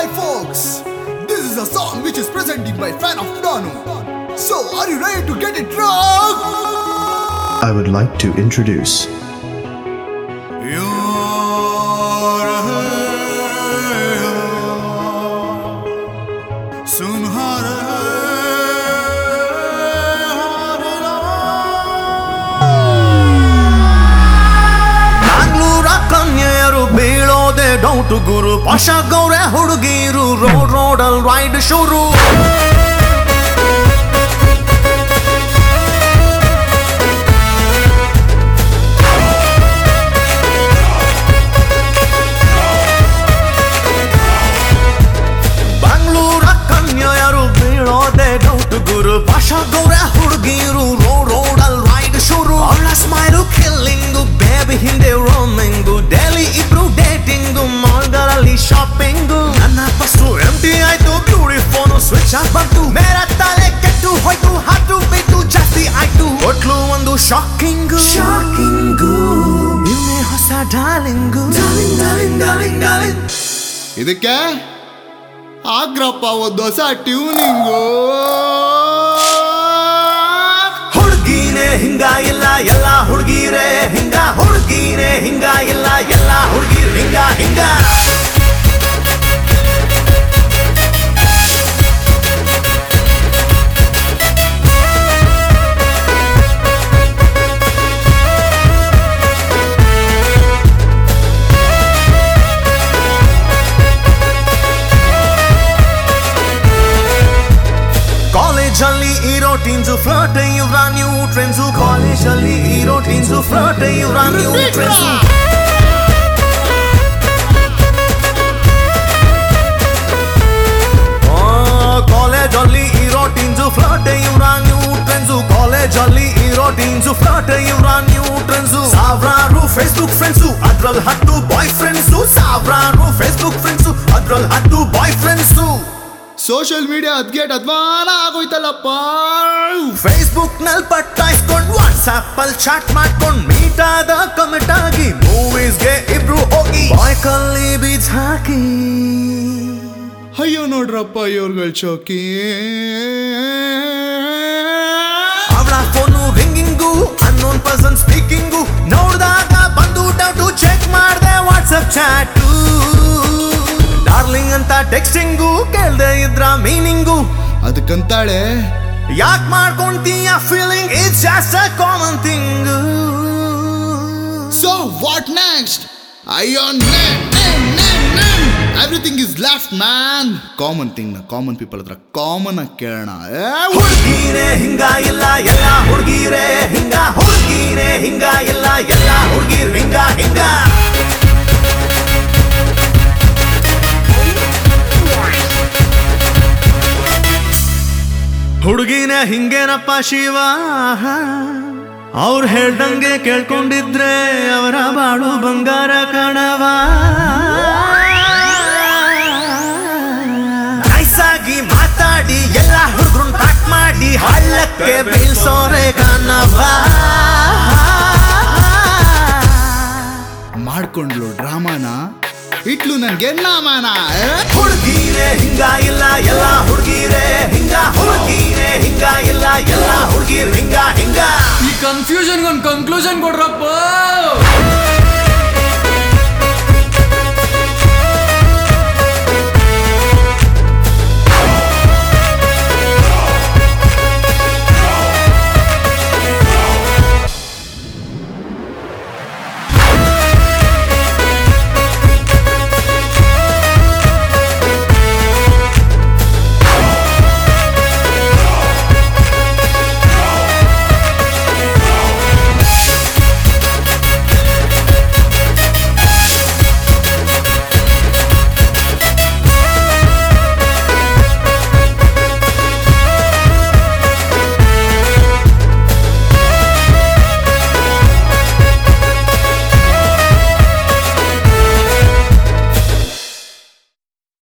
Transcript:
Hi folks, this is a song which is presented by fan of Danu. So are you ready to get it wrong? I would like to introduce ಬ್ಯಾಂಗ್ಳೂರ ಕನ್ಯೆಯರು ಬೀಳೋದೆ doubt ಗುರು ಪಶ ಗೌರೆ ಹುಡುಗಿರು road ರೋಡಲ್ ride ಶುರು ಬೆಂಗಳೂರ ಕನ್ಯೆಯರು ಬೀಳೋದೆ doubt ಗುರು ಪಶ ಗೌರೆ ಹುಡುಗಿರು road ರೋಡಲ್ ride ಶುರು ಅವಳ smile killing baby ಹಿಂದೆ roaming daily ಇಬ್ರು dating ಮಾಲ್ಗಳಲ್ಲಿ ಶಾಪಿಂಗು ನನ್ನ ಫಸ್ಟು ಎಂಟಿ ಆಯ್ತು ಬ್ಯೂಟಿ ಫೋನು ಸ್ವಿಚ್ ಆಫ್ ಬಂತು ಮೇರ ತಲೆ ಕೆಟ್ಟು ಹೋಯ್ತು ಹಾಟು ಬಿಟ್ಟು ಜಾಸ್ತಿ ಆಯ್ತು ಒಟ್ಲು ಒಂದು ಶಾಕಿಂಗು ಶಾಕಿಂಗು ಇವನೇ ಹೊಸ darling darling darling darling darling ಇದಕ್ಕೆ ಆಗ್ರಪ್ಪ ಒಂದು ಹೊಸ ಟ್ಯೂನಿಂಗು ಹುಡುಗಿನೇ ಹಿಂಗ ಇಲ್ಲ ಎಲ್ಲ ಹುಡುಗಿರೇ ಹಿಂಗ ಹುಡುಗಿನೇ ಹಿಂಗ ಇಲ್ಲ ಎಲ್ಲ ಹುಡುಗಿರ್ ಹಿಂಗ ಹಿಂಗ ಕಾಲೇಜಲ್ಲಿ ಇರೋ ಟೀನ್ಸು ಫ್ಲರ್ಟ್ ಇವ್ರ ನ್ಯೂ ಟ್ರೆಂಡ್ಸು ಕಾಲೇಜಲ್ಲಿ ಇರೋ ಟೀನ್ಸು ಫ್ಲರ್ಟ್ ಇವ್ರ ನ್ಯೂ ಟ್ರೆಂಡ್ಸು ಕಾಲೇಜಲ್ಲಿ ಇರೋ ಟೀನ್ಸು ಫ್ಲರ್ಟ್ ಇವ್ರ ನ್ಯೂ ಟ್ರೆಂಡ್ಸು ಕಾಲೇಜಲ್ಲಿ ಇರೋ ಟೀನ್ಸು ಫ್ಲರ್ಟ್ ಇವ್ರ ನ್ಯೂ ಟ್ರೆಂಡ್ಸು ಸಾವಿರಾರು ಫೇಸ್ಬುಕ್ ಫ್ರೆಂಡ್ಸು ಅದ್ರಲ್ಲಿ ಹತ್ತು ಬಾಯ್ ಫ್ರೆಂಡ್ಸು ಸಾವಿರಾರು ಫೇಸ್ಬುಕ್ ಫ್ರೆಂಡ್ಸು ಅದ್ರಲ್ಲಿ ಹತ್ತು ಬಾಯ್ ಫ್ರೆಂಡ್ಸು ಸೋಷಿಯಲ್ ಮೀಡಿಯಾ ಅದ್ಗೆಟ್ ಅದ್ವಾನ ಆಗೋಯ್ತಲ್ಲಪ್ಪ ಫೇಸ್ಬುಕ್ ನಲ್ಲಿ ಪಟ್ಟಾಯಿಸ್ಕೊಂಡ್ ವಾಟ್ಸ್ಆಪ್ ಅಲ್ಲಿ ಚಾಟ್ ಮಾಡ್ಕೊಂಡ್ ಮೀಟ್ ಆದ ಕಮೆಂಟ್ ಆಗಿ ಮೂವೀಸ್ ಗೆ ಇಬ್ರು ಹೋಗಿ ಬಾಯ್ಕಲ್ಲಿ ಬೀಚ್ ಹಾಕಿ ಅಯ್ಯೋ ನೋಡ್ರಪ್ಪ ಇವ್ರುಗಳ ಚೌಕಿ ಅವಳ phone ringing unknown person speaking ನೋಡ್ದಾಗ ಬಂದು ಡೌಟು ಚೆಕ್ ಮಾಡ್ದೆ ವಾಟ್ಸ್ಆಪ್ ಚಾಟು ಡಾರ್ಲಿಂಗ್ ಅಂತ ಟೆಕ್ಸ್ಟಿಂಗು ಕೇಳ್ದೆ ಇದ್ರ ಮೀನಿಂಗು ಅದಕ್ಕಂತಾಳೆ ಯಾಕ್ ಮಾಡ್ಕೊಂತೀಯ feeling it's just a common thing so what next ಅಯ್ಯೋ everything is left man common thing ನ ಕಾಮನ್ ಪೀಪಲ್ ಹತ್ರ ಕಾಮನ್ ಆಗಿ ಕೇಳೋಣ ಏ, ಹುಡ್- ಹುಡುಗಿರೇ ಹಿಂಗ ಇಲ್ಲ ಎಲ್ಲ ಹುಡುಗಿರೇ ಹಿಂಗ ಹುಡುಗಿರೇ ಹಿಂಗ ಇಲ್ಲ ಎಲ್ಲ ಹುಡುಗಿರ್ ಹಿಂಗ ಹಿಂಗ ಹುಡುಗಿನೇ ಹಿಂಗೇನಪ್ಪ ಶಿವ ಅವ್ರು ಹೇಳ್ದಂಗೆ ಕೇಳ್ಕೊಂಡಿದ್ರೆ ಅವರ ಬಾಳು ಬಂಗಾರ ಕಣವ ನೈಸಾಗಿ ಮಾತಾಡಿ ಎಲ್ಲ ಹುಡುಗರನ್ನ ಪ್ಯಾಕ್ ಮಾಡಿ ಹಳ್ಳಕ್ಕೆ ಬೀಳ್ಸೋರೆ ಕಣವ ಮಾಡ್ಕೊಂಡ್ಲು ಡ್ರಾಮಾನ ಇಟ್ಲು ನನ್ಗೆ ನಾಮಾನ ಏ? ಹುಡುಗಿರೇ ಹಿಂಗ ಇಲ್ಲ ಎಲ್ಲ ಹುಡುಗಿರೇ ಹಿಂಗ ಹುಡುಗಿರೇ ಹಿಂಗ ಇಲ್ಲ ಎಲ್ಲ ಹುಡುಗಿರ್ ಹಿಂಗ ಹಿಂಗ ಈ ಕನ್ಫ್ಯೂಷನ್ ಒಂದು ಕನ್ಕ್ಲೂಷನ್ ಕೊಡ್ರಪ್ಪ